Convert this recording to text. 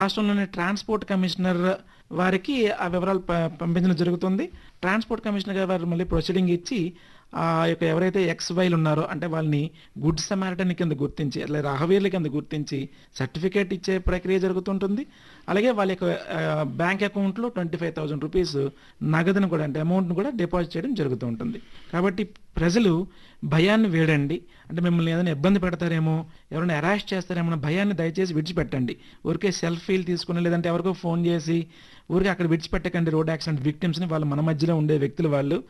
రాష్ట్రంలోని transport commissioner వారికి ఆ వివరాలు ప పంపించడం జరుగుతుంది. ట్రాన్స్‌పోర్ట్ కమిషనర్ గారు వారు మళ్ళీ ప్రొసీడింగ్ ఇచ్చి ఆ యొక్క ఎవరైతే ఎక్స్ వైలు ఉన్నారో అంటే వాళ్ళని గుడ్ సమారిటన్ కింద గుర్తించి అట్లా రాహవీర్ల కింద గుర్తించి సర్టిఫికేట్ ఇచ్చే ప్రక్రియ జరుగుతుంటుంది. అలాగే వాళ్ళ యొక్క ఆహ్, బ్యాంక్ అకౌంట్‌లో రూ. 25,000 నగదును కూడా అంటే అమౌంట్‌ని కూడా డిపాజిట్ చేయడం జరుగుతూ ఉంటుంది. కాబట్టి ప్రజలు భయాన్ని వీడండి. అంటే మిమ్మల్ని ఏదైనా ఇబ్బంది పెడతారేమో, ఎవరైనా హెరాస్ చేస్తారేమో అన్న భయాన్ని దయచేసి విడిచిపెట్టండి. ఊరికే సెల్ఫీలు తీసుకొని లేదంటే ఎవరికో ఫోన్ చేసి ఊరికే అక్కడ విడిచిపెట్టకండి రోడ్ యాక్సిడెంట్ విక్టిమ్స్‌ని వాళ్ళు మన మధ్యలో ఉండే వ్యక్తులు వాళ్ళు.